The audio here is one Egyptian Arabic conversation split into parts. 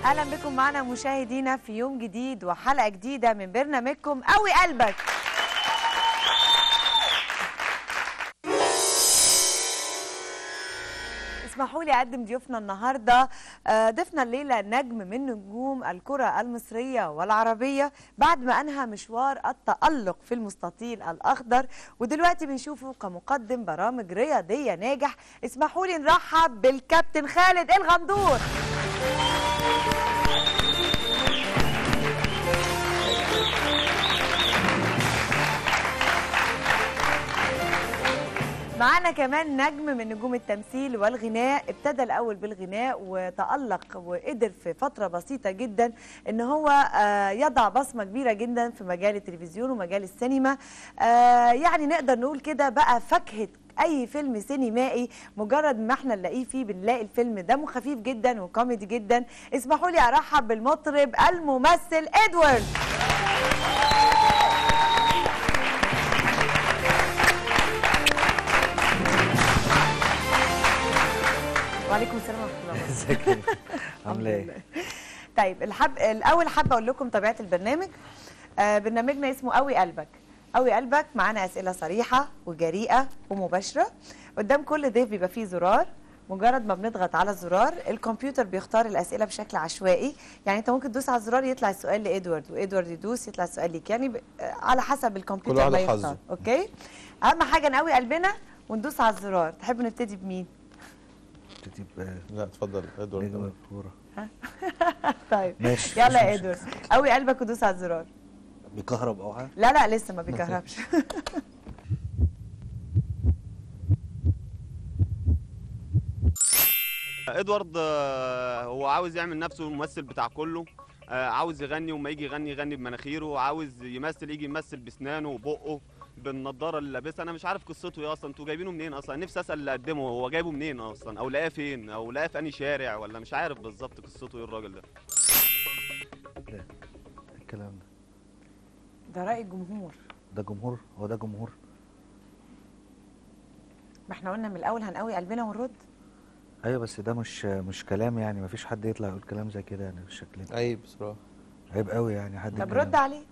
اهلا بكم معنا مشاهدينا في يوم جديد وحلقه جديده من برنامجكم قوي قلبك اسمحوا لي اقدم ضيوفنا النهارده آه، ضيفنا الليله نجم من نجوم الكره المصريه والعربيه بعد ما انهى مشوار التالق في المستطيل الاخضر ودلوقتي بنشوفه كمقدم برامج رياضيه ناجح اسمحوا لي نرحب بالكابتن خالد الغندور معانا كمان نجم من نجوم التمثيل والغناء ابتدى الاول بالغناء وتالق وقدر في فتره بسيطه جدا ان هو آه، يضع بصمه كبيره جدا في مجال التلفزيون ومجال السينما آه، يعني نقدر نقول كده بقى فاكهه اي فيلم سينمائي مجرد ما احنا نلاقيه فيه بنلاقي الفيلم دمه خفيف جدا وكوميدي جدا اسمحوا لي ارحب بالمطرب الممثل ادوارد وعليكم السلام ورحمه الله وبركاته ازيك انت؟ عامله ايه؟ طيب الحب الاول حابه اقول لكم طبيعه البرنامج آه برنامجنا اسمه قوي قلبك قوي قلبك معانا اسئله صريحه وجريئه ومباشره قدام كل ضيف بيبقى فيه زرار مجرد ما بنضغط على الزرار الكمبيوتر بيختار الاسئله بشكل عشوائي يعني انت ممكن تدوس على الزرار يطلع السؤال لادوارد وادوارد يدوس يطلع السؤال ليك يعني ب... آه، على حسب الكمبيوتر واحد ما وحظه. يختار اوكي اهم حاجه نقوي قلبنا وندوس على الزرار تحبوا نبتدي بمين تجيب لا اتفضل نجم ادوارد الكوره طيب ماشي يلا مفيش يا ادوارد قوي قلبك ودوس على الزرار بيكهرب او حاجه؟ لا لا لسه ما بيكهربش ادوارد آه، هو عاوز يعمل نفسه الممثل بتاع كله آه، عاوز يغني وما يجي يغني يغني بمناخيره عاوز يمثل يجي يمثل بسنانه وبقه بالنضاره اللي لابسها انا مش عارف قصته ايه اصلا انتوا جايبينه منين اصلا نفسي اسال اللي قدمه هو جايبه منين اصلا او لقاه فين او لقاه في انهي شارع ولا مش عارف بالظبط قصته ايه الراجل ده الكلام ده ده رأي الجمهور ده جمهور هو ده جمهور ما احنا قلنا من الأول هنقوي قلبنا ونرد ايوه بس ده مش مش كلام يعني مفيش حد يطلع يقول كلام زي كده يعني بالشكل ده عيب بصراحه عيب قوي يعني حد طب يتكلم. رد عليه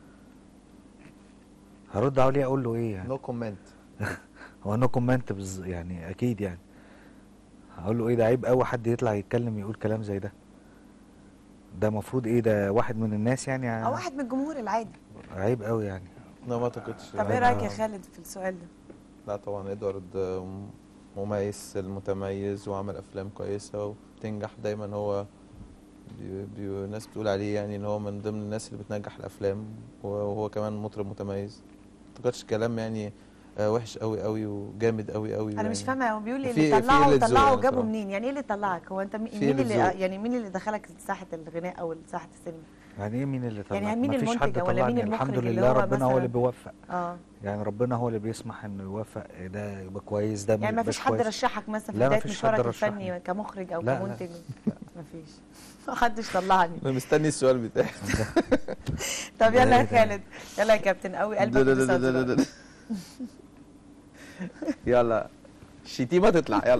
هرد عليه اقول له ايه يعني نو كومنت هو نو كومنت بز... يعني اكيد يعني هقول له ايه ده عيب قوي حد يطلع يتكلم يقول كلام زي ده ده المفروض ايه ده واحد من الناس يعني أو واحد من الجمهور العادي عيب قوي يعني لا ما اعتقدش طب ايه أنا- رأيك يا خالد في السؤال ده؟ لا طبعا ادوارد آه، مميز متميز وعمل افلام كويسه وبتنجح دايما هو بي بي الناس بتقول عليه يعني ان هو من ضمن الناس اللي بتنجح الافلام وهو كمان مطرب متميز ما اعتقدش كلام يعني آه، وحش قوي قوي وجامد قوي قوي أنا مش فاهمة هو بيقول لي في- اللي في طلعه قلة ذوق طلعه يعني جابه بصراحة. منين؟ يعني ايه اللي طلعك؟ هو أنت مين في مين قلة اللي ذوق. يعني مين اللي دخلك ساحة الغناء أو ساحة السينما؟ يعني ايه مين اللي طلع يعني مين مفيش حد المنتج ولا مين طلعني المخرج الحمد اللي لله هو ربنا هو اللي مثلاً- بيوفق اه يعني ربنا هو اللي بيسمح انه يوفق ده يبقى كويس ده يعني ما يبقاش فيش حد كويس. رشحك مثلا في لا، بداية مفيش حد مشوارك رشحني. الفني كمخرج أو لا، لا. كمنتج؟ ما فيش ما حدش طلعني انا مستني السؤال بتاعي طب ده يلا يا إيه ده؟ خالد يلا يا كابتن قوي قلبك ودوس على الزرار. يلا الشتيمه تطلع يلا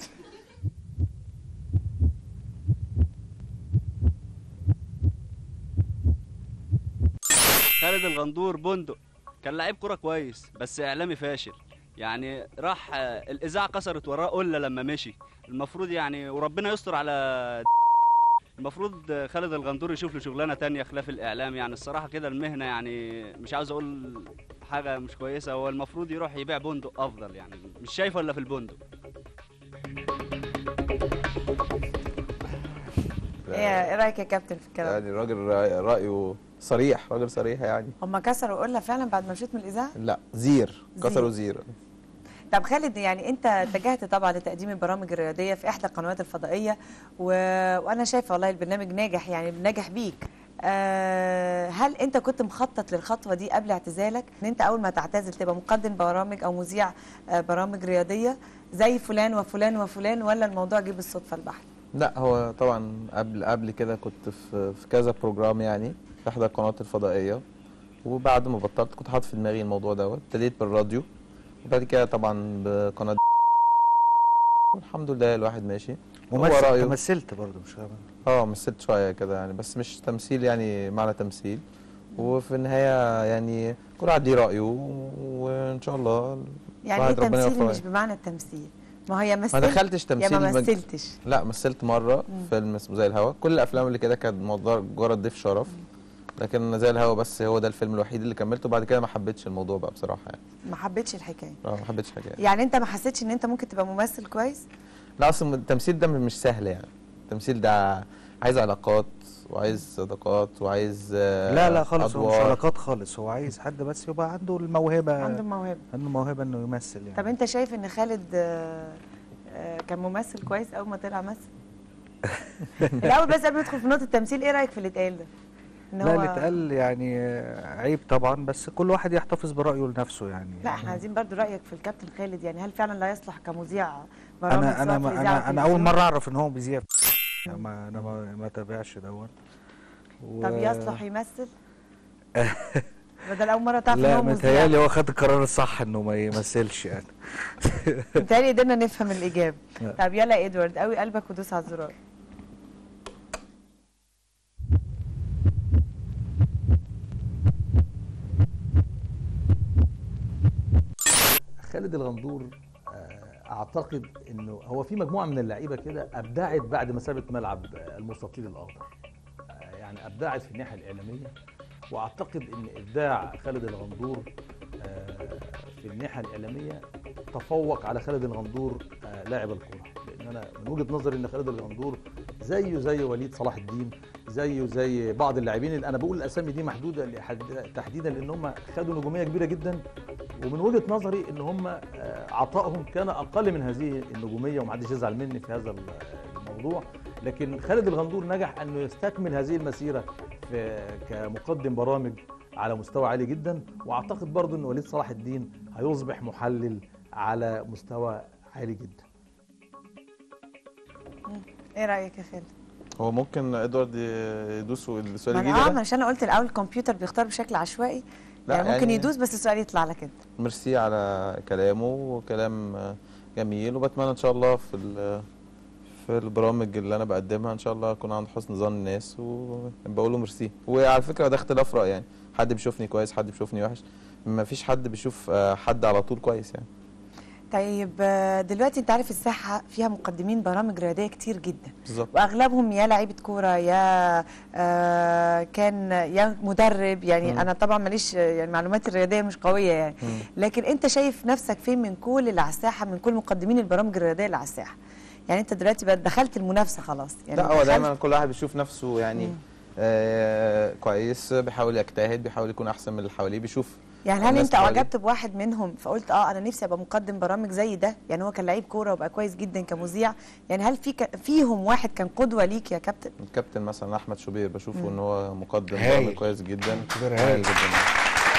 خالد الغندور بندق كان لعيب كوره كويس بس اعلامي فاشل يعني راح آه، الاذاعه كسرت وراه قله لما مشي المفروض يعني وربنا يستر على المفروض آه، خالد الغندور يشوف له شغلانه تانية خلاف الاعلام يعني الصراحه كده المهنه يعني مش عاوز اقول حاجه مش كويسه هو المفروض يروح يبيع بندق افضل يعني مش شايفه الا في البندق ايه إيه رايك يا كابتن في الكلام يعني الراجل رأي- رايه صريح راجل صريح يعني هم كسروا قله فعلا بعد ما مشيت من الاذاعه لا زير زير. كسروا زير طب خالد يعني انت اتجهت طبعا لتقديم البرامج الرياضيه في احدى القنوات الفضائيه و... وانا شايفه والله البرنامج ناجح يعني ناجح بيك أه هل انت كنت مخطط للخطوه دي قبل اعتزالك ان انت اول ما تعتزل تبقى مقدم برامج او مذيع آه، برامج رياضيه زي فلان وفلان وفلان ولا الموضوع جه بالصدفه البحته لا هو طبعا قبل قبل كده كنت في في كذا بروجرام يعني في احدى القنوات الفضائيه وبعد ما بطلت كنت حاطط في دماغي الموضوع دوت ابتديت بالراديو وبعد كده طبعا بقناه والحمد لله الواحد ماشي ممثل رأيه. مثلت برضه مش غلط. اه مثلت شويه كده يعني بس مش تمثيل يعني معنى تمثيل وفي النهايه يعني كل واحد ليه رايه وان شاء الله يعني ايه واحد ربنا تمثيل يوفقه مش بمعنى التمثيل ما هي ما مثلت دخلتش يا تمثيل ما مج- مثلتش لا مثلت مره فيلم اسمه زي الهوا كل الافلام اللي كده كانت موضوع مجرد ضيف شرف لكن زي الهوا بس هو ده الفيلم الوحيد اللي كملته بعد كده ما حبيتش الموضوع بقى بصراحه يعني ما حبيتش الحكايه اه ما حبيتش حاجه يعني. يعني انت ما حسيتش ان انت ممكن تبقى ممثل كويس لا اصلا التمثيل ده مش سهل يعني التمثيل ده عايز علاقات وعايز صداقات وعايز آه، لا لا خالص هو مش أدوار. علاقات خالص هو عايز حد بس يبقى عنده الموهبه عنده موهبه عنده موهبه انه يمثل يعني طب انت شايف ان خالد آه، آه، كان ممثل كويس اول ما طلع مثل الاول بس قبل ما ندخل في نقطه التمثيل ايه رايك في اللي اتقال ده ان لا اللي اتقال يعني عيب طبعا بس كل واحد يحتفظ برايه لنفسه يعني لا احنا عايزين برضو رايك في الكابتن خالد يعني هل فعلا لا يصلح كمذيع برامج انا انا سواء في ما الإذاعة انا أو انا اول التلفزيون؟ مره اعرف ان هو بيذيع يعني ما انا ما, ما تابعش دون و- طب يصلح يمثل بدل اول مره تعرف ان لا هو مذيع متهيألي هو خد القرار الصح انه ما يمثلش يعني متهيألي قدرنا نفهم الاجابه لا. طب يلا يا ادوارد قوي قلبك ودوس على الزرار خالد الغندور آه، اعتقد انه هو في مجموعه من اللعيبه كده ابدعت بعد ما سابت ملعب آه، المستطيل الاخضر آه، يعني ابدعت في الناحيه الاعلاميه واعتقد ان ابداع خالد الغندور آه، في الناحيه الاعلاميه تفوق على خالد الغندور آه، لاعب الكره لان انا من وجهه نظري ان خالد الغندور زيه زي وليد صلاح الدين زيه زي بعض اللاعبين اللي انا بقول الاسامي دي محدوده لحد- تحديدا لان هم خدوا نجوميه كبيره جدا ومن وجهه نظري ان هم آه، عطائهم كان اقل من هذه النجوميه ومحدش يزعل مني في هذا الموضوع لكن خالد الغندور نجح انه يستكمل هذه المسيره في كمقدم برامج على مستوى عالي جدا واعتقد برضو ان وليد صلاح الدين هيصبح محلل على مستوى عالي جدا ايه رايك يا خالد هو ممكن ادوارد يدوس السؤال ما الجديد انا اه ده ما عشان انا قلت الاول الكمبيوتر بيختار بشكل عشوائي لا، يعني ممكن يعني- يدوس بس السؤال يطلع لك انت ميرسي على كلامه وكلام آه، جميل وبتمنى ان شاء الله في ال- في البرامج اللي انا بقدمها ان شاء الله اكون عند حسن ظن الناس وبقول له ميرسي وعلى فكره ده اختلاف راي يعني حد بيشوفني كويس حد بيشوفني وحش ما فيش حد بيشوف آه، حد على طول كويس يعني طيب آه، دلوقتي انت عارف الساحه فيها مقدمين برامج رياضيه كتير جدا بالظبط واغلبهم يا لعيبه كوره يا آه كان يا مدرب يعني مم. انا طبعا ماليش يعني معلوماتي الرياضيه مش قويه يعني مم. لكن انت شايف نفسك فين من كل اللي على الساحه من كل مقدمين البرامج الرياضيه اللي على الساحه يعني انت دلوقتي بقى دخلت المنافسه خلاص يعني لا هو دخلت- دايما كل واحد بيشوف نفسه يعني مم. آه كويس بيحاول يجتهد بيحاول يكون احسن من اللي حواليه بيشوف يعني هل الناس انت حواليه. اعجبت بواحد منهم فقلت اه انا نفسي ابقى مقدم برامج زي ده يعني هو كان لعيب كوره وبقى كويس جدا كمذيع يعني هل في ك... فيهم واحد كان قدوه ليك يا كابتن الكابتن مثلا احمد شوبير بشوفه مم. ان هو مقدم هايل. برامج كويس جدا شوبير هايل هايل. جدا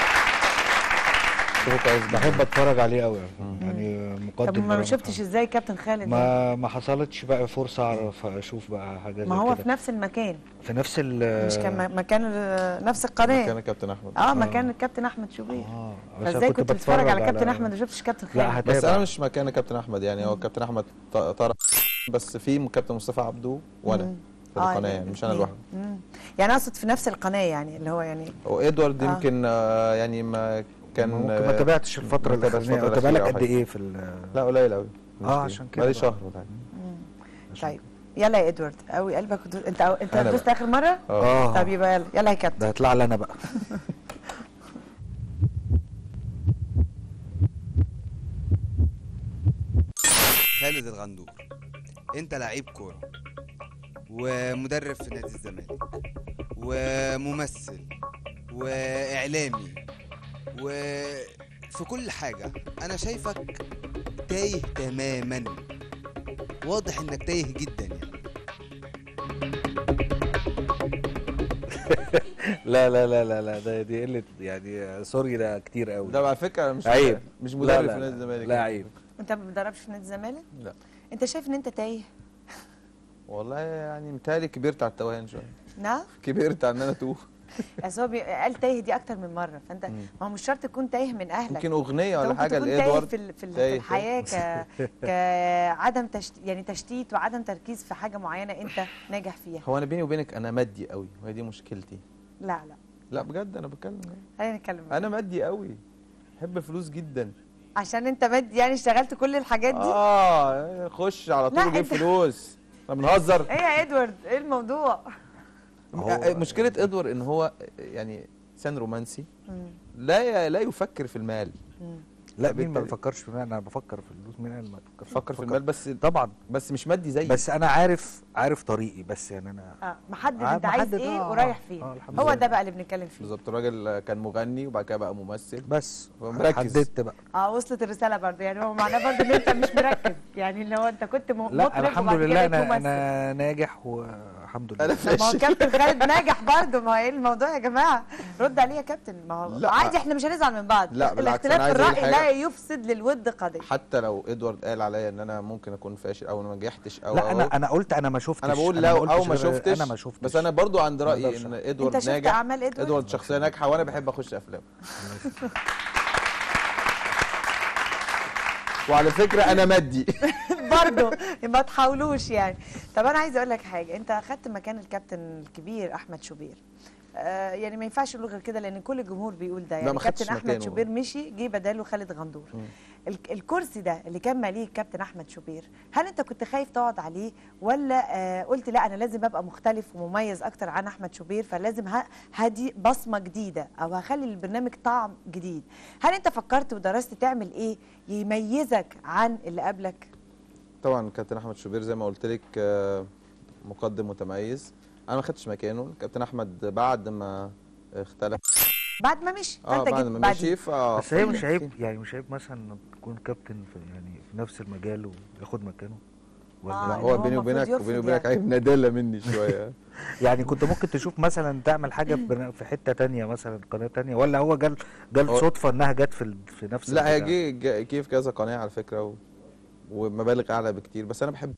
بشوفه كويس جدا بحب اتفرج عليه قوي يعني مقدم طب ما برامج شفتش حلو. ازاي كابتن خالد ما, ما ما حصلتش بقى فرصه اعرف اشوف بقى حاجه ما زي هو كده. في نفس المكان في نفس ال مش كان م- مكان ال- نفس كان القناه الكابتن احمد اه مكان الكابتن احمد شوبير اه بس أنا فازاي كنت بتتفرج على كابتن احمد ما شفتش كابتن لا خالد هتابع بس انا مش مكان الكابتن احمد يعني هو الكابتن احمد ط- طرح بس في كابتن مصطفى عبده وانا مم. في آه، القناه يعني مش انا الاتنين. لوحدي مم. يعني اقصد في نفس القناه يعني اللي هو يعني وادوارد آه. يمكن آه يعني ما كان ممكن ما تابعتش الفتره ما تابعتش الاخرانيه الفترة او تابع لك الأخيرة قد أو حاجة. ايه في ال- لا قليل قوي آه، عشان كده بقالي بقى. شهر ولا حاجه مم. عشان طيب يلا يا ادوارد قوي قلبك ودو... انت أو... انت أنا دوست بقى. اخر مره اه طب يبقى يلا يلا يا كابتن ده هيطلع لي انا بقى خالد الغندور انت لعيب كوره ومدرب في نادي الزمالك وممثل واعلامي وفي كل حاجه انا شايفك تايه تماما واضح انك تايه جدا يعني لا لا لا لا لا ده دي قله يعني سوري ده كتير قوي ده على فكره مش عيب. مش لا مدرب لا في نادي لا، الزمالك لا عيب انت ما بتدربش في نادي الزمالك لا انت شايف ان انت تايه والله يعني متهيألي كبرت على التوهان شويه نعم كبرت على ان انا توه بس هو بي- قال تايه دي اكتر من مره فانت مم. ما هو مش شرط تكون تايه من اهلك ممكن اغنيه أنت ولا ممكن حاجه تكون تايه لادوارد في ال- في, ال- في تايه- الحياه ك كعدم تشت... يعني تشتيت وعدم تركيز في حاجه معينه انت ناجح فيها هو انا بيني وبينك انا مادي قوي وهي دي مشكلتي لا لا لا بجد انا بتكلم خلينا نتكلم انا مادي قوي بحب الفلوس جدا عشان انت مد يعني اشتغلت كل الحاجات دي اه خش على لا، طول جيب أنت- فلوس احنا بنهزر ايه يا ادوارد ايه الموضوع آه، مشكله ادوار ان هو يعني انسان رومانسي مم. لا ي- لا يفكر في المال مم. لا طب مين ما أنت- بيفكرش في المال انا بفكر في الفلوس مين قال ما بفكرش فكر في المال بس طبعا بس مش مادي زي بس انا عارف عارف طريقي بس يعني انا اه محدد آه، انت عايز محدد، ايه آه، ورايح آه، فين آه، الحمد هو لله. ده بقى اللي بنتكلم فيه بالظبط الراجل كان مغني وبعد كده بقى ممثل بس مركز. حددت بقى اه وصلت الرساله برضه يعني هو معناه برضه ان انت مش مركز يعني اللي هو انت كنت م- مطرب لا أنا الحمد وبعد كده لله بقيت انا ممثل. انا ناجح والحمد أنا لله طب ما هو كابتن خالد ناجح برضه ما هو ايه الموضوع يا جماعه رد عليه يا كابتن ما هو لا. عادي احنا مش هنزعل من بعض لا، بالعكس، الاختلاف أنا في عايز أقول الراي لا حاجة. يفسد للود قضيه حتى لو ادوارد قال عليا ان انا ممكن اكون فاشل او ما نجحتش او لا أو انا انا قلت انا ما شفتش انا بقول ما لو قلتش او ما غير- شفتش انا ما شفتش بس انا برضو عند ما رايي أقدرش. ان انت ادوارد شفت ناجح اعمال ادوارد ادوارد شخصيه ناجحه وانا بحب اخش افلام وعلى فكره انا مادي برضه ما تحاولوش يعني طب انا عايزه اقول لك حاجه انت اخدت مكان الكابتن الكبير احمد شوبير آه يعني ما ينفعش نقول غير كده لان كل الجمهور بيقول ده لا، يعني ما خدتش كابتن احمد مكانه. شوبير مشي جه بداله خالد غندور مم. ال- الكرسي ده اللي كان ماليه الكابتن احمد شوبير هل انت كنت خايف تقعد عليه ولا آه قلت لا انا لازم ابقى مختلف ومميز اكتر عن احمد شوبير فلازم ه- هدي بصمه جديده او هخلي البرنامج طعم جديد هل انت فكرت ودرست تعمل ايه يميزك عن اللي قبلك طبعا كابتن احمد شوبير زي ما قلت لك آه، مقدم متميز انا ما خدتش مكانه كابتن احمد بعد ما اختلف بعد ما مشي اه فانت بعد جيت ما بعديه. مشي ف آه، بس هي ف- مش عيب يعني مش عيب مثلا انك تكون كابتن في يعني في نفس المجال وياخد مكانه ولا آه، لا إن هو هو بيني المفروض وبينك يرفض وبيني وبينك يعني. عيب نادله مني شويه يعني كنت ممكن تشوف مثلا تعمل حاجه بنا- في حته تانية مثلا قناه تانية ولا هو جال جال هو- صدفه انها جت في ال- في نفس لا هي البتاع؟ جه جه- جه في كذا قناه على فكره و... ومبالغ اعلى بكتير بس انا بحب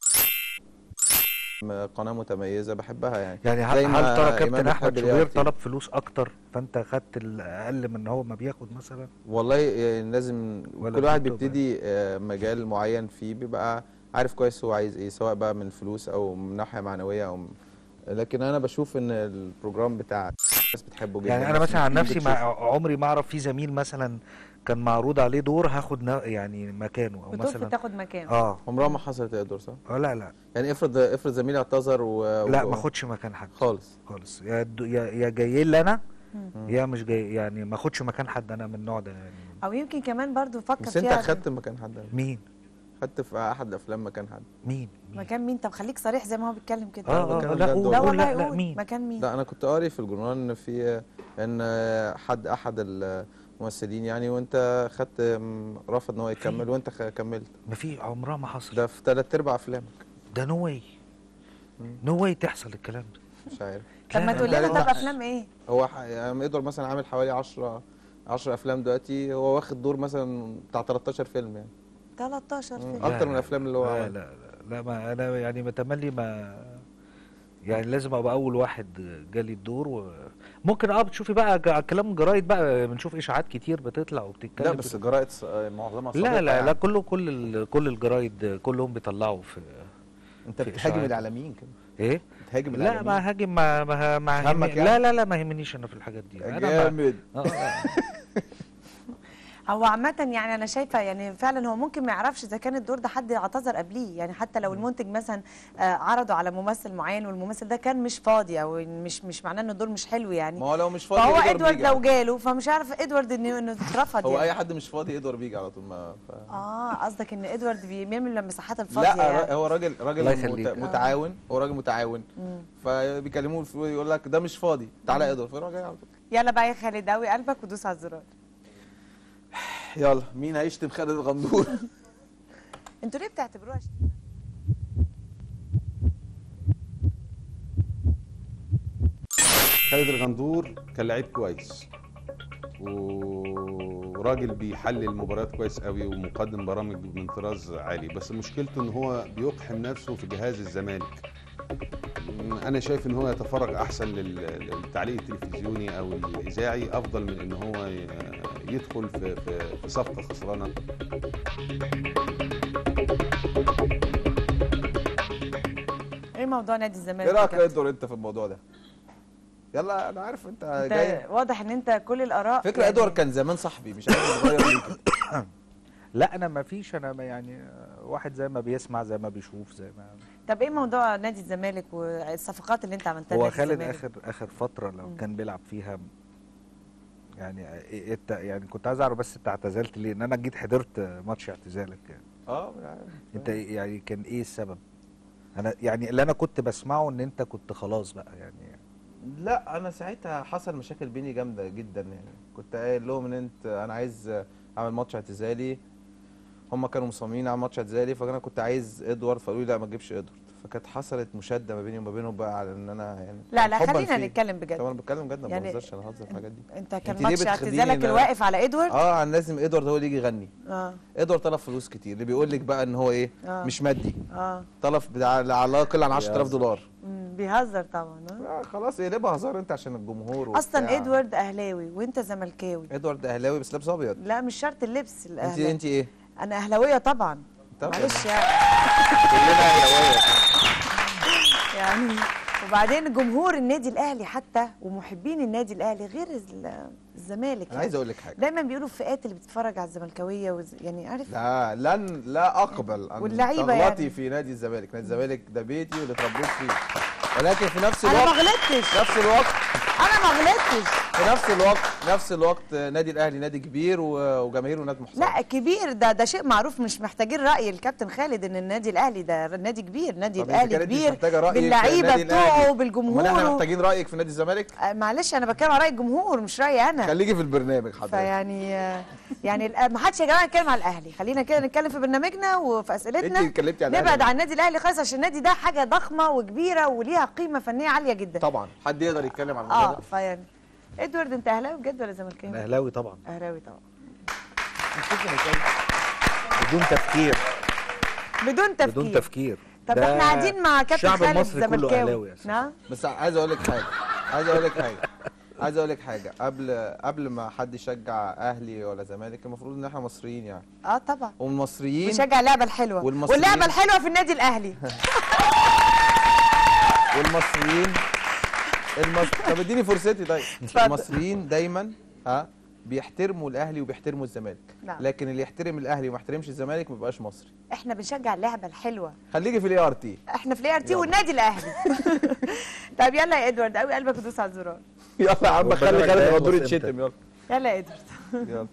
م- قناه متميزه بحبها يعني يعني هل, زي هل ما ترى إمام كابتن بيحب احمد شوبير الرياضي. طلب فلوس اكتر فانت خدت الاقل من هو ما بياخد مثلا والله يعني لازم ولا كل واحد في طب بيبتدي آه، مجال معين فيه بيبقى عارف كويس هو عايز ايه سواء بقى من فلوس او من ناحيه معنويه او م- لكن انا بشوف ان البروجرام بتاع الناس بتحبه جدا يعني انا الناس مثلا عن بتيجي نفسي ما بتشوفه. عمري ما اعرف في زميل مثلا كان معروض عليه دور هاخد نا- يعني مكانه او بترفض مثلا تاخد مكانه اه عمرها ما حصلت يا دور صح؟ اه لا لا يعني افرض افرض زميلي اعتذر و... لا و- ما اخدش مكان حد خالص خالص يا الد- يا يا جاي لي انا مم. يا مش جاي يعني ما اخدش مكان حد انا من النوع ده يعني او يمكن كمان برضو فكر بس انت فيها اخدت مكان حد مين خدت في احد الافلام مكان حد مين مين؟ مكان مين طب خليك صريح زي ما هو بيتكلم كده اه اه بتكلم لا بجد قول لا والله. قول والله لا لا قول مين مكان مين لا انا كنت قاري في الجورنال ان في ان حد احد الممثلين يعني وانت خدت م- رفض ان هو يكمل وانت خ- كملت ما في عمرها ما حصل ده في ثلاث ارباع افلامك ده نو واي نو واي تحصل الكلام ده مش عارف طب ما لا، تقول لا، لنا لا. طب افلام ايه هو ح- يعني يقدر مثلا عامل حوالي 10 10 افلام دلوقتي هو واخد دور مثلا بتاع 13 فيلم يعني 13 مم. فيلم أكتر لا، من لا، الأفلام اللي هو لا عملها. لا لا, لا ما انا يعني متملي ما يعني لازم ابقى اول واحد جالي الدور وممكن اه بتشوفي بقى ج- كلام جرايد بقى بنشوف اشاعات كتير بتطلع وبتتكلم لا بس الجرائد ص- معظمها لا صادقة لا يعني. لا كله كل ال- كل الجرايد كلهم بيطلعوا في انت في بتهاجم إشاعات. الاعلاميين كده ايه بتهاجم لا الاعلاميين ما هاجم ما ما ما همك همني- يعني؟ لا لا لا ما يهمنيش انا في الحاجات دي انا ما- جامد آه، آه. هو عامة يعني أنا شايفة يعني فعلا هو ممكن ما يعرفش إذا كان الدور ده حد اعتذر قبليه يعني حتى لو المنتج مثلا آه، عرضه على ممثل معين والممثل ده كان مش فاضي أو مش مش معناه إن الدور مش حلو يعني ما هو لو مش فاضي فهو إدوارد ادوارد بيجي لو على جاله فمش عارف ادوارد انه انه اترفض طول. هو يعني اي حد مش فاضي ادوارد بيجي على طول ما ف... اه قصدك ان ادوارد بيعمل المساحات الفاضيه لا يعني. هو راجل راجل الله مت... يخليك. متعاون هو راجل متعاون مم. فبيكلموه في- يقول لك ده مش فاضي تعالى يا ادوارد فيروح جاي على طول يلا بقى يا خالد قوي قلبك ودوس على الزرار يلا مين هيشتم خالد الغندور انتوا ليه بتعتبروها ش- خالد الغندور كان لعيب كويس وراجل بيحلل المباريات كويس قوي ومقدم برامج من طراز عالي بس مشكلته ان هو بيقحم نفسه في جهاز الزمالك انا شايف ان هو يتفرغ احسن لل- للتعليق التلفزيوني او الاذاعي افضل من ان هو ي- يدخل في في في صفقه خسرانه ايه موضوع نادي الزمالك ايه رايك يا يا كابتن؟ ادوار انت في الموضوع ده يلا انا عارف انت جاي انت واضح ان انت كل الاراء فكره يعني- ادوار كان زمان صاحبي مش عارف يتغير ليه كده. لا انا ما فيش انا ما يعني آه، واحد زي ما بيسمع زي ما بيشوف زي ما طب ايه موضوع نادي الزمالك والصفقات اللي انت عملتها هو لنادي خالد الزمالك؟ اخر اخر فتره لو مم. كان بيلعب فيها يعني إيه انت يعني كنت عايز اعرف بس انت اعتزلت ليه؟ ان انا جيت حضرت ماتش اعتزالك يعني اه عارف. انت إيه- يعني كان ايه السبب؟ انا يعني اللي انا كنت بسمعه ان انت كنت خلاص بقى يعني لا انا ساعتها حصل مشاكل بيني جامده جدا يعني كنت قايل لهم ان انت انا عايز اعمل ماتش اعتزالي هم كانوا مصممين على ماتش اعتزالي فانا كنت عايز ادوارد فقالوا لي لا ما تجيبش ادوارد فكانت حصلت مشاده ما بيني وما بينهم بقى على ان انا يعني لا لا حباً خلينا فيه. نتكلم طب بجد انا بتكلم جد ما يعني بهزرش انا هزر في الحاجات دي انت كان انت ليه ماتش بتخديني اعتزالك إن- الواقف على ادوارد اه انا لازم ادوارد هو اللي يجي يغني اه ادوارد طلب فلوس كتير اللي بيقول لك بقى ان هو ايه آه. مش مادي اه طلب بتاع- على لا يقل عن 10000 دولار مم، بيهزر طبعا آه. آه خلاص اقلبها هزار انت عشان الجمهور اصلا وبتاع. ادوارد اهلاوي وانت زملكاوي ادوارد اهلاوي بس لابس ابيض لا مش شرط اللبس انت الاهلاوي انت ايه انا اهلاويه طبعا طب معلش يعني كلنا اهلاويه يعني وبعدين جمهور النادي الاهلي حتى ومحبين النادي الاهلي غير ال- الزمالك انا عايز اقول لك حاجه دايما بيقولوا الفئات اللي بتتفرج على الزملكاويه وز... يعني عارف لا لن لا اقبل ان واللعيبة تغلطي يعني. في نادي الزمالك نادي الزمالك ده بيتي واللي اتربيت فيه ولكن في نفس انا ما الوقت غلطتش في نفس الوقت انا ما غلطتش في نفس الوقت نفس الوقت نادي الاهلي نادي كبير و- وجماهيره نادي محترم لا كبير ده ده شيء معروف مش محتاجين راي الكابتن خالد ان النادي الاهلي ده نادي كبير نادي طب انت الاهلي كده انت مش كبير محتاجه رايك في باللعيبه النادي الأهلي. بتوعه امال احنا بالجمهور محتاجين رايك في نادي الزمالك آه، معلش انا بتكلم على راي الجمهور مش رايي انا خليكي في البرنامج حضرتك فيعني آه، يعني الأ- ما حدش يا جماعه يتكلم على الاهلي خلينا كده نتكلم في برنامجنا وفي انت اسئلتنا اتكلمتي عن نبعد الأهلي. عن النادي الاهلي خالص عشان النادي ده حاجه ضخمه وكبيره وليها قيمه فنيه عاليه جدا طبعا حد يقدر يتكلم عن الموضوع اه ده فيعني ادوارد انت اهلاوي بجد ولا انا زملكاوي؟ اهلاوي طبعا اهلاوي طبعا بدون تفكير بدون تفكير بدون تفكير طب ده احنا قاعدين مع كابتن الشعب خالد المصري كله زملكاوي اهلاوي أساساً. نعم بس عايز اقول لك حاجه عايز اقول لك حاجه عايز اقول لك حاجه قبل قبل ما حد يشجع اهلي ولا زمالك المفروض ان احنا مصريين يعني اه طبعا والمصريين بنشجع اللعبه الحلوه والمصريين- واللعبه الحلوه في النادي الاهلي والمصريين المص... طب اديني فرصتي طيب اتفضل. المصريين دايما ها بيحترموا الاهلي وبيحترموا الزمالك نعم. لكن اللي يحترم الاهلي وما يحترمش الزمالك ما بيبقاش مصري احنا بنشجع اللعبه الحلوه خليكي في الاي ار تي احنا في الاي ار تي يلا. والنادي الاهلي طب يلا يا ادوارد قوي قلبك ودوس على الزرار يلا يا عم خلي والبرنامج خالد ده غدور يخلص يتشتم يلا يلا يا ادوارد يلا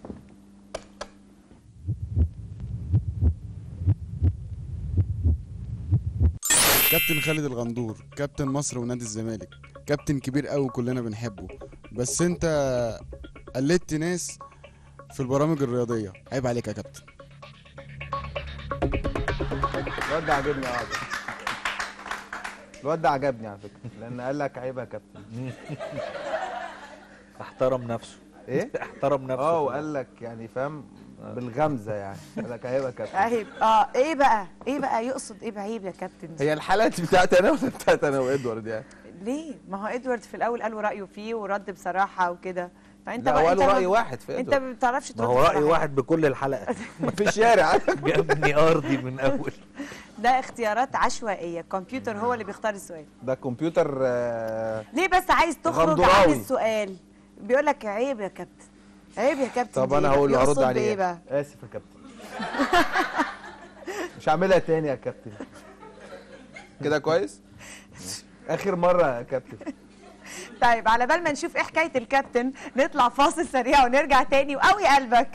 كابتن خالد الغندور كابتن مصر ونادي الزمالك كابتن كبير قوي كلنا بنحبه بس انت قلدت ناس في البرامج الرياضيه عيب عليك يا كابتن الواد ده عجبني اه الواد ده عجبني على فكره لان قال لك عيب يا كابتن احترم نفسه ايه احترم نفسه اه وقال لك يعني فاهم بالغمزه يعني قال لك عيب يا كابتن عيب اه ايه بقى ايه بقى يقصد ايه بعيب يا كابتن هي الحالات بتاعت انا ولا بتاعت انا وادوارد يعني ليه ما هو ادوارد في الاول قالوا رايه فيه ورد بصراحه وكده فانت لا بقى هو انت قالوا ما- راي واحد في انت ادوارد ما بتعرفش ما ترد هو راي بصراحة. واحد بكل الحلقه في الشارع جابني ارضي من اول ده اختيارات عشوائيه الكمبيوتر هو اللي بيختار السؤال ده كمبيوتر آه، ليه بس عايز تخرج عن غندراوي. السؤال بيقول لك عيب يا كابتن عيب يا كابتن طب دي انا إيه؟ هقول له يقصد هرد بايه عليه بقى اسف يا كابتن مش هعملها تاني يا كابتن كده كويس اخر مره يا كابتن طيب على بال ما نشوف ايه حكايه الكابتن نطلع فاصل سريع ونرجع تاني وقوي قلبك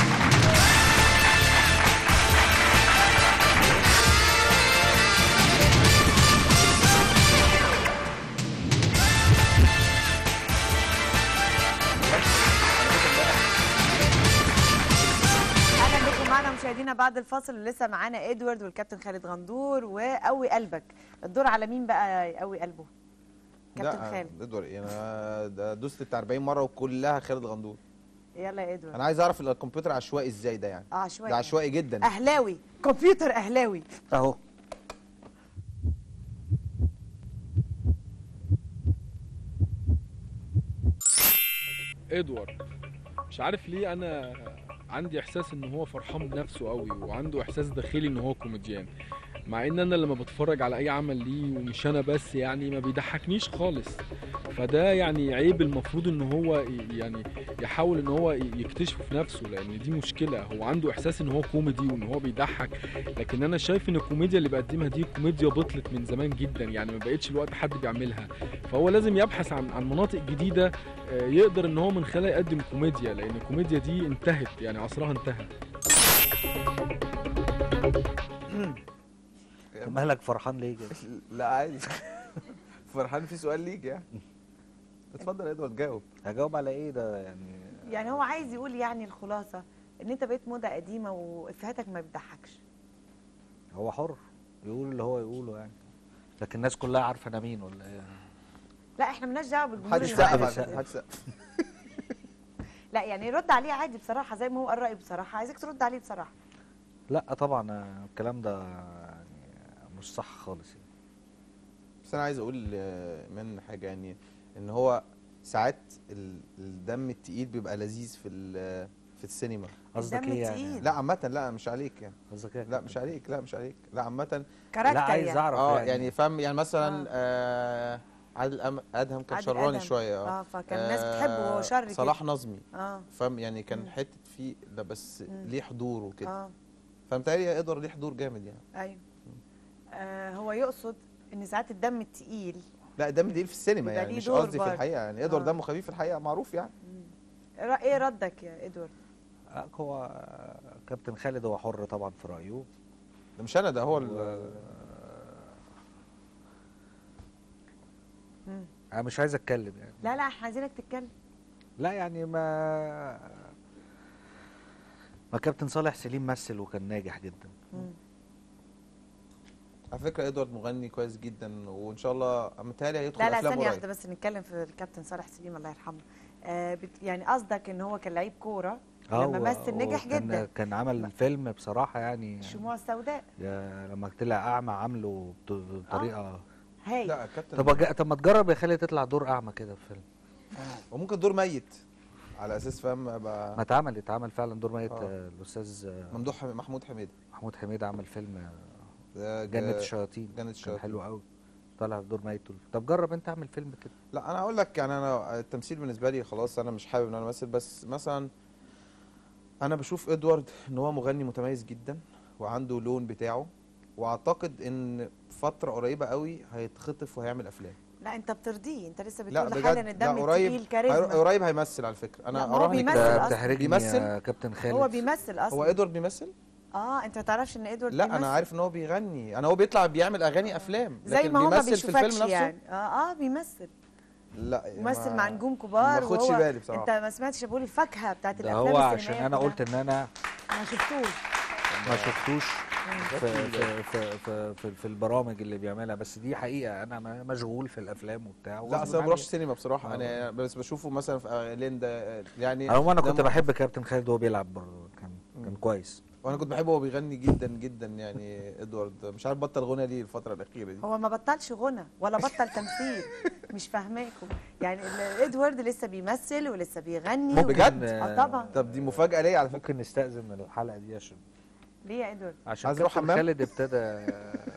اهلا بكم معنا مشاهدينا بعد الفاصل اللي لسه معانا ادوارد والكابتن خالد غندور وقوي قلبك الدور على مين بقى يقوي قلبه كابتن لا خالد ادوارد ايه انا ده دوست بتاع 40 مره وكلها خالد غندور يلا يا ادوارد انا عايز اعرف الكمبيوتر عشوائي ازاي ده يعني اه عشوائي ده عشوائي جدا اهلاوي كمبيوتر اهلاوي اهو ادوارد مش عارف ليه انا عندي احساس ان هو فرحان بنفسه قوي وعنده احساس داخلي ان هو كوميديان مع ان انا لما بتفرج على اي عمل ليه ومش انا بس يعني ما بيضحكنيش خالص فده يعني عيب المفروض ان هو ي- يعني يحاول ان هو ي- يكتشفه في نفسه لان دي مشكله هو عنده احساس ان هو كوميدي وان هو بيضحك لكن انا شايف ان الكوميديا اللي بقدمها دي كوميديا بطلت من زمان جدا يعني ما بقتش الوقت حد بيعملها فهو لازم يبحث عن عن مناطق جديده آه، يقدر ان هو من خلالها يقدم كوميديا لان الكوميديا دي انتهت يعني عصرها انتهى مالك فرحان ليه كده لا عادي فرحان في سؤال ليك يعني اتفضل يا ادوارد جاوب هجاوب على ايه ده يعني يعني هو عايز يقول يعني الخلاصه ان انت بقيت موضه قديمه وافهاتك ما بتضحكش هو حر يقول اللي هو يقوله يعني لكن الناس كلها عارفه انا مين ولا ايه لا احنا مالناش دعوه بالجمهور محدش اللي سقف معانا. على فكرة، محدش سقف لا يعني رد عليه عادي بصراحه زي ما هو قال رايه بصراحه عايزك ترد عليه بصراحه لا طبعا آه، الكلام ده يعني مش صح خالص يعني. بس انا عايز اقول آه، من حاجه يعني ان هو ساعات ال- الدم التقيل بيبقى لذيذ في ال- في السينما قصدك الدم ايه يعني التقيل. لا عامه لا مش عليك يعني قصدك ايه لا مش عليك لا مش عليك لا عامه كاركتر لا عايز يعني. اعرف اه يعني, يعني فاهم يعني مثلا آه عادل أم- ادهم كان عادل شراني أدهم. شويه اه فكان الناس بتحبه وهو شر كده. صلاح نظمي اه فاهم يعني كان مم. حته فيه ده بس مم. ليه حضور وكده اه فمتهيألي يا ادوارد ليه حضور جامد يعني ايوه آه هو يقصد ان ساعات الدم التقيل لا دم تقيل في السينما بيبقى يعني ليه مش دور قصدي في برضه. الحقيقه يعني ادوارد آه. دمه خفيف في الحقيقه معروف يعني ر- ايه ردك يا ادوارد آه، هو كابتن خالد هو حر طبعا في رايه ده مش انا ده هو و- ال- مم. انا مش عايز اتكلم يعني لا لا احنا عايزينك تتكلم لا يعني ما ما كابتن صالح سليم مثل وكان ناجح جدا مم. على فكره ادوارد مغني كويس جدا وان شاء الله متهيألي هيدخل لا لا افلام ثانيه قريب واحده بس نتكلم في الكابتن صالح سليم الله يرحمه آه بت يعني قصدك ان هو كان لعيب كوره لما هو- مثل نجح هو كان- جدا كان عمل فيلم بصراحه يعني الشموع السوداء يا لما طلع اعمى عامله بط- بطريقه هاي لا كابتن طب أج- طب ما تجرب يا خالد تطلع دور اعمى كده في فيلم وممكن دور ميت على اساس فاهم ما ابقى اتعمل اتعمل فعلا دور ميت آه. آه، الاستاذ آه، ممدوح حم- محمود حميده محمود حميد عمل فيلم آه، ده جنة جا- الشياطين جنة كان الشياطين. حلو قوي طالع في دور ميت طب جرب انت اعمل فيلم كده لا انا هقول لك يعني انا التمثيل بالنسبه لي خلاص انا مش حابب ان انا امثل بس مثلا انا بشوف ادوارد ان هو مغني متميز جدا وعنده لون بتاعه واعتقد ان فتره قريبه قوي هيتخطف وهيعمل افلام لا انت بترضيه انت لسه لا بتقول بجد حالا ان لا الدم قريب التقيل كاريزما قريب هيمثل على فكره لا، انا ما هو اراهنك بيمثل ده أصلاً. بتحرجني بيمثل؟ يا كابتن خالد هو بيمثل اصلا هو ادوارد بيمثل اه انت ما تعرفش ان ادوارد لا بيمثل انا عارف ان هو بيغني انا هو بيطلع بيعمل اغاني افلام زي لكن ما هو ما بيمثل في الفيلم بيشوفكش نفسه يعني اه اه بيمثل لا ممثل ما- مع نجوم كبار ما خدش وهو بالي بصراحه انت ما سمعتش بقول الفاكهه بتاعت ده الافلام هو عشان السينمائية انا كلها. قلت ان انا ما شفتوش ما شفتوش في في في في, في, في البرامج اللي بيعملها بس دي حقيقه انا م- مشغول في الافلام وبتاع لا وغصب اصل انا ما عني. بروحش سينما بصراحه آه. انا بس بشوفه مثلا في آه، ليندا يعني عموما انا ده كنت م- بحب كابتن خالد وهو بيلعب برضه كان كان مم. كويس وانا كنت بحبه وهو بيغني جدا جدا يعني ادوارد مش عارف بطل غنى ليه الفتره الاخيره دي هو ما بطلش غنى ولا بطل تمثيل مش فاهماكم يعني ال- ادوارد لسه بيمثل ولسه بيغني ممكن- و- بجد؟ اه طبعا طب دي مفاجاه ليا على فكره ممكن نستأذن من الحلقه دي عشان ليه يا ادوارد عشان عايز أروح كابتن حمام؟ خالد ابتدى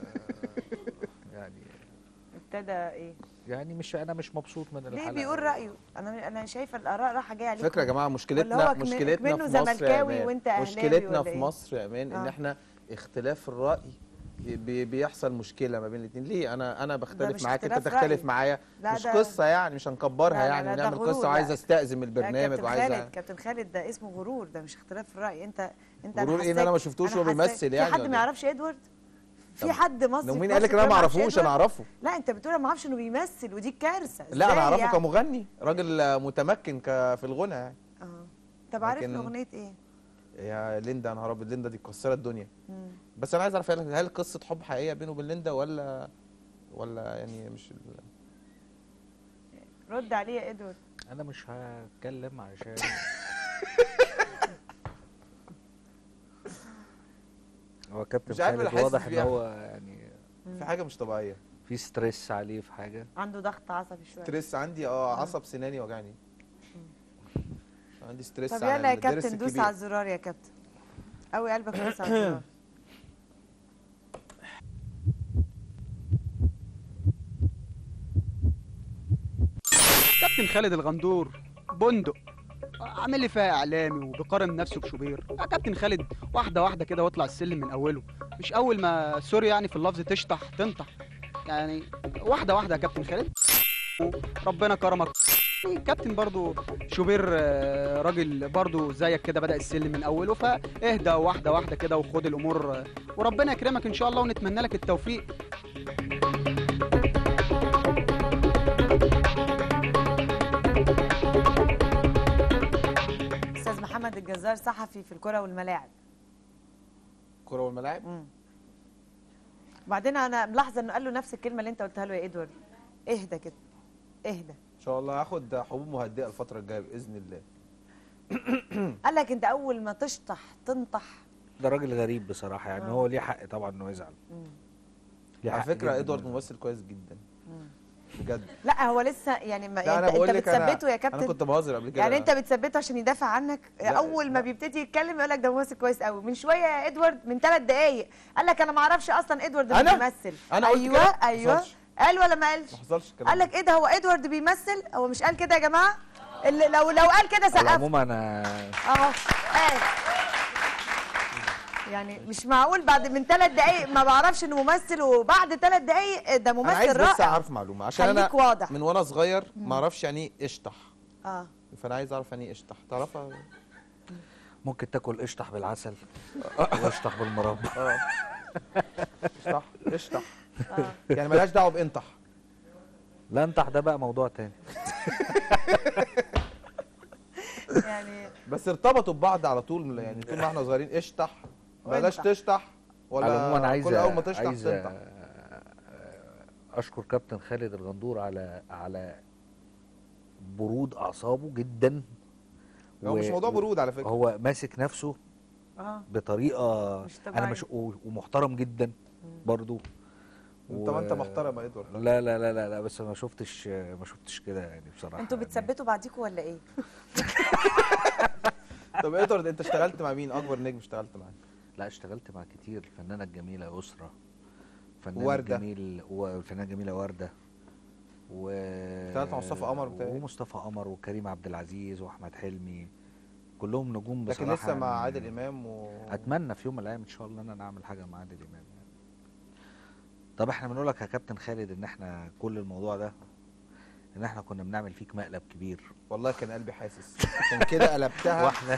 يعني ابتدى ايه يعني مش انا مش مبسوط من الحلقه ليه بيقول رايه انا انا شايفه الاراء رايحه جايه عليكم فكره يا جماعه ولا مشكلتنا هو كم- مشكلتنا كمنه في مصر يا زملكاوي امان وانت أهلاوي مشكلتنا ولا في إيه؟ مصر يا امان ان آه. احنا اختلاف الراي بي بيحصل مشكله ما بين الاثنين ليه انا انا مش بختلف معاك انت اختلاف تختلف رأي. معايا لا مش ده- قصه يعني مش هنكبرها لا لا يعني لا، ده ونعمل غرور، قصه وعايز لا. استأذن لا، البرنامج كابتن وعايز خالد كابتن خالد ده اسمه غرور ده مش اختلاف الراي انت انت غرور ايه ان انا ما شفتوش وهو بيمثل يعني في حد ولا ما إيه؟ يعرفش ادوارد في طب حد مصري لو في مين مصر قال لك ان انا كده ما يعرفش اعرفوش انا إدوارد؟ اعرفه لا انت بتقول انا ما اعرفش انه بيمثل ودي كارثه لا انا إزاي اعرفه يعني؟ كمغني راجل متمكن ك في الغنى يعني اه طب عارف لكن- اغنيه ايه؟ يا ليندا يا نهار ابيض ليندا دي مكسره الدنيا مم. بس انا عايز اعرف هل هل قصه حب حقيقيه بينه وبين ليندا ولا ولا يعني مش ال- رد عليه يا ادوارد انا مش هتكلم عشان هو كابتن مش عارف أنا خالد حاسس واضح ان بيها. هو يعني في حاجه مش طبيعيه في ستريس عليه في حاجه عنده ضغط عصبي شويه ستريس عندي اه عصب سناني وجعني عندي ستريس طب على يلا يا الدرس كابتن دوس الكبير. على الزرار يا كابتن قوي قلبك دوس على الزرار كابتن خالد الغندور بندق عامل لي فيها اعلامي وبيقارن نفسه بشوبير يا كابتن خالد واحده واحده كده واطلع السلم من اوله مش اول ما سوري يعني في اللفظ تشطح تنطح يعني واحده واحده يا كابتن خالد ربنا كرمك يعني كابتن برضو شوبير آه، راجل برضو زيك كده بدأ السلم من اوله فاهدى واحده واحده كده وخد الامور آه، وربنا يكرمك ان شاء الله ونتمنى لك التوفيق استاذ محمد الجزار صحفي في الكره والملاعب الكوره والملاعب مم. وبعدين انا ملاحظه انه قال له نفس الكلمه اللي انت قلتها له يا ادوارد اهدى كده اهدى ان شاء الله هاخد حبوب مهدئه الفتره الجايه باذن الله قال لك انت اول ما تشطح تنطح ده راجل غريب بصراحه يعني آه. هو ليه حق طبعا انه يزعل مم. ليه على حق فكره جداً ادوارد إنه ممثل كويس جدا مم. بجد لا هو لسه يعني ما لا انت, انا بقول انت لك انا بتثبته يا انا كابتن كنت بهزر قبل كده يعني انت بتثبته عشان يدافع عنك لا، اول ما لا. بيبتدي يتكلم يقول لك ده ممثل كويس قوي من شويه يا ادوارد من ثلاث دقائق قال لك انا ما اعرفش اصلا ادوارد أنا؟ اللي بيمثل أنا قلت ايوه كده؟ ما ايوه حصلش. قال ولا ما قالش ما حصلش الكلام قال ده. لك ايه ده هو ادوارد بيمثل هو مش قال كده يا جماعه اللي لو لو قال كده على سقف العموم انا اهو قال يعني مش معقول بعد من ثلاث دقائق ما بعرفش انه ممثل وبعد ثلاث دقائق ده انا عايز ممثل بس رائع اعرف معلومه عشان انا خليك واضح من وانا صغير ما اعرفش يعني ايه اشطح اه فانا عايز اعرف يعني ايه اشطح تعرفها ممكن تاكل قشطح بالعسل واشطح بالمربى اه اشطح اشطح اه يعني ملهاش دعوه بانطح لا انطح ده بقى موضوع تاني يعني بس ارتبطوا ببعض على طول يعني طول ما احنا صغيرين اشطح بلاش وانطح. تشطح على العموم انا ولا عايز كل اول ما تشطح عايز تنطح اشكر كابتن خالد الغندور على على برود اعصابه جدا هو مش موضوع برود على فكره هو ماسك نفسه اه بطريقه مش انا طبيعية. مش و- ومحترم جدا برضو انت ما انت محترم يا ادوارد لا لا لا لا, لا بس ما شفتش ما شفتش كده يعني بصراحه انتوا يعني. بتثبتوا بعضيكوا ولا ايه؟ طب يا ادوارد انت اشتغلت مع مين اكبر نجم اشتغلت معاه لا اشتغلت مع كتير الفنانه الجميله يسرا فنان وردة. جميل والفنانه الجميله ورده و اشتغلت مع مصطفى قمر بتاعي. ومصطفى قمر وكريم عبد العزيز واحمد حلمي كلهم نجوم لكن بصراحه لسه مع يعني عادل امام و اتمنى في يوم من الايام ان شاء الله ان انا اعمل حاجه مع عادل امام يعني. طب احنا بنقول لك يا كابتن خالد ان احنا كل الموضوع ده ان احنا كنا بنعمل فيك مقلب كبير والله كان قلبي حاسس عشان كده قلبتها واحنا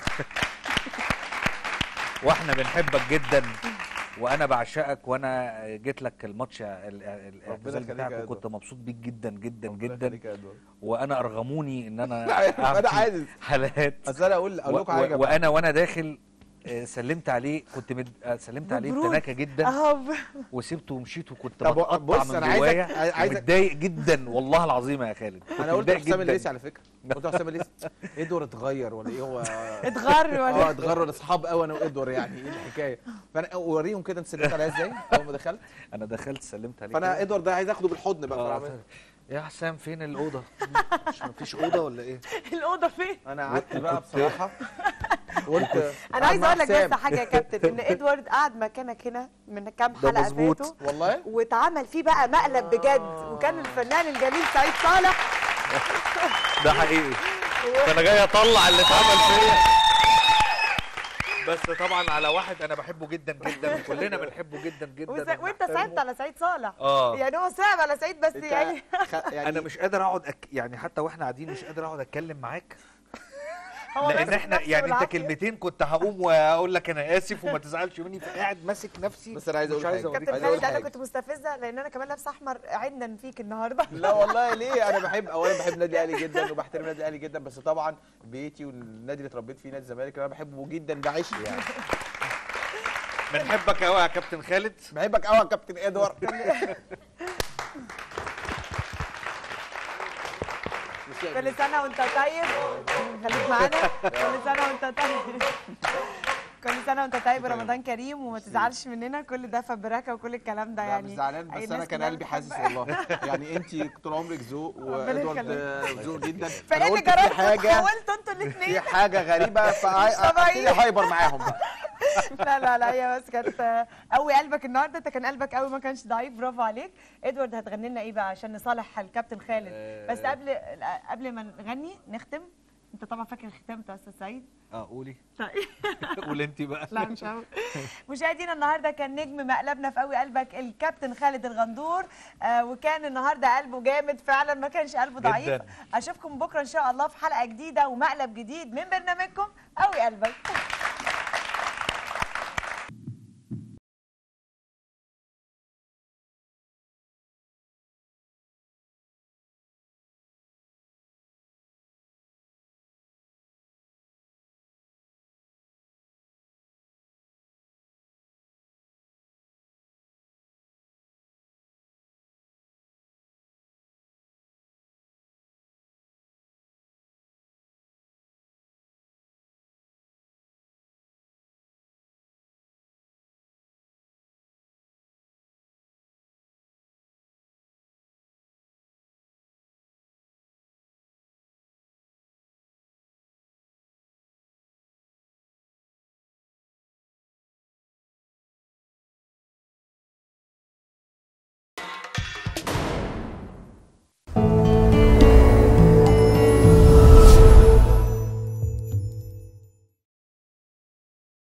واحنا بنحبك جدا وانا بعشقك وانا جيت لك الماتش ال- ال- الاعتزال يخليك يا بتاعك إدوارد. وكنت مبسوط بيك جدا جدا ربنا جدا يخليك يا إدوارد. وانا ارغموني ان انا عارف، أنا أعمل عارف. حلقات اصل انا اقول اقول و- لكم حاجه و- بقى. وانا وانا داخل آه، سلمت عليه كنت مد... آه، سلمت عليه ببرود. بتناكه جدا اهو وسبته ومشيت وكنت طب بتقطع بص، من أنا عايزك- جوايا عايزك- ومتضايق جدا والله العظيم يا خالد كنت انا قلت متضايق لحسام جدا. الليثي على فكره قلت لحسام الليثي ادوار اتغير ولا ايه هو اتغر اه ولا اتغير ولا اصحاب قوي انا وادوار يعني ايه الحكايه فانا اوريهم كده انت سلمت عليا ازاي اول ما دخلت انا دخلت سلمت عليه فانا كده. ادوار ده عايز اخده بالحضن بقى آه، فأنا- يا حسام فين الاوضه مش مفيش اوضه ولا ايه الاوضه فين؟ انا قعدت بقى بصراحه قلت انا عايزه مع اقول لك حسام. بس حاجه يا كابتن ان ادوارد قعد مكانك هنا من كام ده حلقه مظبوط. فاتوا والله واتعمل فيه بقى مقلب بجد وكان الفنان الجميل سعيد صالح ده حقيقي فانا جاي اطلع اللي اتعمل فيا بس طبعا على واحد انا بحبه جدا جدا وكلنا بنحبه جدا جدا وس- وانت صعبت على سعيد صالح اه يعني هو صعب على سعيد بس انت يعني خ- يعني انا مش قادر اقعد أك... يعني حتى واحنا قاعدين مش قادر اقعد اتكلم معاك هو لان ماسك احنا نفسه يعني انت بالعافية. كلمتين كنت هقوم واقول لك انا اسف وما تزعلش مني فقاعد ماسك نفسي بس انا عايز مش اقول عايز حاجه أوريك. كابتن عايز اقول خالد انا حاجه كنت مستفزه لان انا كمان لابسه احمر عنا فيك النهارده لا والله ليه انا بحب اولا بحب نادي الاهلي جدا وبحترم نادي الاهلي جدا بس طبعا بيتي والنادي اللي اتربيت فيه نادي الزمالك اللي انا بحبه جدا ده عشقي يعني بنحبك قوي يا كابتن خالد بحبك قوي يا كابتن ادوار كل سنه وانت طيب خليك معانا كل سنه وانت طيب كل سنه وانت طيب ورمضان كريم وما تزعلش مننا كل ده فبركه وكل الكلام ده لا يعني مش زعلان أي بس ناس انا كان كلها قلبي بتحب- حاسس والله يعني انت طول عمرك ذوق ربنا وادوارد يخليك. آه، ذوق جدا فايه فانا اللي قلت في جربتوا حاجه حاولتوا انتوا في الاثنين حاجه غريبه فابتدي طبيعي. هايبر معاهم بقى لا لا لا هي بس كانت آه، قوي قلبك النهارده انت كان قلبك قوي ما كانش ضعيف برافو عليك ادوارد هتغني لنا ايه بقى عشان نصالح الكابتن خالد بس قبل قبل ما نغني نختم انت طبعا فاكر الختام بتاع استاذ سعيد اه قولي طيب قول انت بقى لا مش هقول مشاهدينا النهارده كان نجم مقلبنا في قوي قلبك الكابتن خالد الغندور آه وكان النهارده قلبه جامد فعلا ما كانش قلبه ضعيف جداً. اشوفكم بكره ان شاء الله في حلقه جديده ومقلب جديد من برنامجكم قوي قلبك